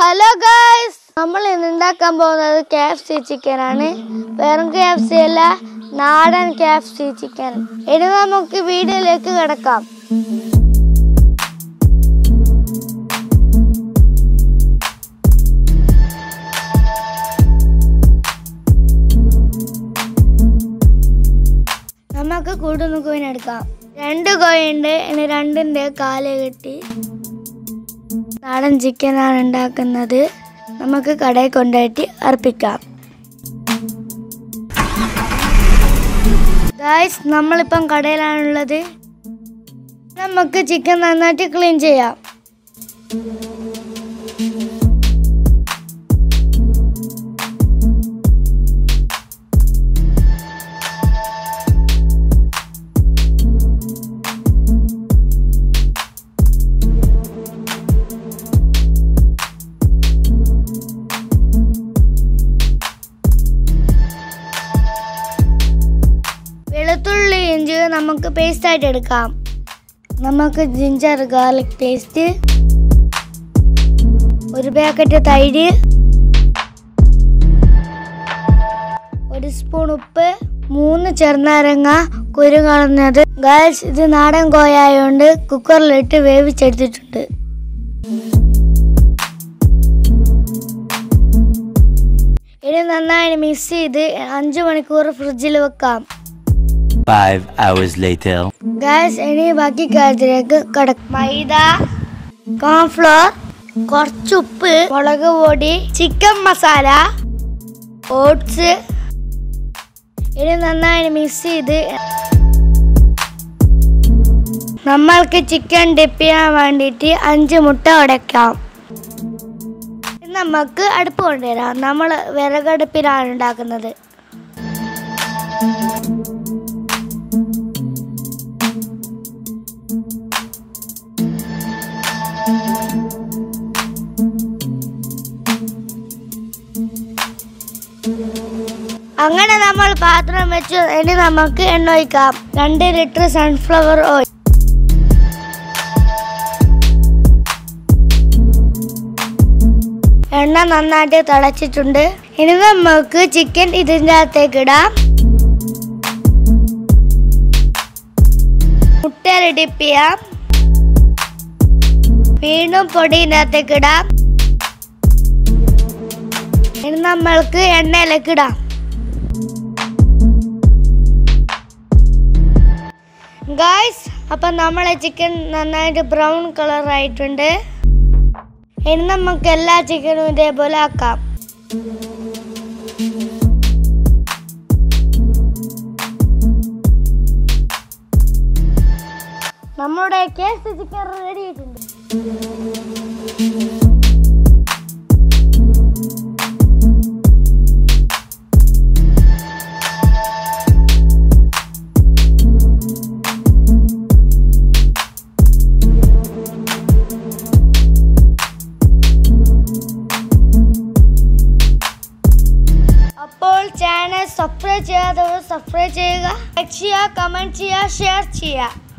Hello guys നമ്മൾ ഇന്ന് ഉണ്ടാക്കാൻ പോകുന്നത് കെ എഫ് സി ചിക്കൻ ആണ് വെറും കെ എഫ് സി അല്ല നാടൻ കെ എഫ് സി ചിക്കൻ ഇനി നമുക്ക് വീഡിയോയിലേക്ക് കിടക്കാം നമുക്ക് കൂടുന്ന കോയിൻ എടുക്കാം രണ്ട് കോയിണ്ട് ഇനി രണ്ടിന്റെ കാല് കെട്ടി നാടൻ ചിക്കനാണ് ഉണ്ടാക്കുന്നത് നമുക്ക് കടയിൽ കൊണ്ടുപോയിട്ട് അർപ്പിക്കാം ഗായ്സ് നമ്മളിപ്പം കടയിലാണുള്ളത് നമുക്ക് ചിക്കൻ നന്നായിട്ട് ക്ലീൻ ചെയ്യാം വെളുത്തുള്ളി ഇഞ്ചി നമുക്ക് പേസ്റ്റ് ആയിട്ട് എടുക്കാം നമുക്ക് ജിഞ്ചർ ഗാർലിക് പേസ്റ്റ് ഒരു പാക്കറ്റ് തൈര് ഒരു സ്പൂൺ ഉപ്പ് മൂന്ന് ചെറുനാരങ്ങ കുരു കളഞ്ഞത് ഗാൽസ് ഇത് നാടൻ കോയായോണ്ട് കുക്കറിലിട്ട് വേവിച്ചെടുത്തിട്ടുണ്ട് ഇത് നന്നായി മിക്സ് ചെയ്ത് അഞ്ച് മണിക്കൂർ ഫ്രിഡ്ജിൽ വെക്കാം Five hours later. ഗാസ് ഇനി ബാക്കി കാര്യത്തിലേക്ക് കടക്കും മൈദ കോൺഫ്ലോർ കുറച്ച് ഉപ്പ് മുളക് പൊടി ചിക്കൻ മസാല ഓട്സ് ഇനി നന്നായി മിക്സ് ചെയ്ത് നമ്മൾക്ക് ചിക്കൻ ഡിപ്പ് ചെയ്യാൻ വേണ്ടിയിട്ട് അഞ്ച് മുട്ട ഉടയ്ക്കാം ഇനി നമുക്ക് അടുപ്പ് കൊണ്ടുവരാം നമ്മൾ വിറകടുപ്പിലാണ് ഉണ്ടാക്കുന്നത് അങ്ങനെ നമ്മൾ പാത്രം വെച്ച് ഇനി നമുക്ക് എണ്ണ ഒഴിക്കാം രണ്ട് ലിറ്റർ സൺഫ്ലവർ ഓയിൽ എണ്ണ നന്നായിട്ട് തിളച്ചിട്ടുണ്ട് ഇനി നമുക്ക് ചിക്കൻ ഇതിൻ്റെ അകത്തേക്ക് ഇടാം മുട്ടയിൽ ഡിപ്പ് ചെയ്യാം വീണ്ടും പൊടിയുടെ അകത്തേക്ക് ഇടാം ഇനി നമ്മൾക്ക് എണ്ണയിലേക്ക് ഇടാം ഗായ്സ് അപ്പം നമ്മളെ ചിക്കൻ നന്നായിട്ട് ബ്രൗൺ കളർ ആയിട്ടുണ്ട് ഇനി നമുക്ക് എല്ലാ ചിക്കനും ഇതേപോലെ ആക്കാം നമ്മുടെ കേസ് ചിക്കൻ റെഡി ആയിട്ടുണ്ട് അപ്പോൾ ചാനൽ സബ്സ്ക്രൈബ് ചെയ്യാത്തവർ സബ്സ്ക്രൈബ് ചെയ്യുക ലൈക്ക് ചെയ്യുക കമൻറ്റ് ചെയ്യുക ഷെയർ ചെയ്യുക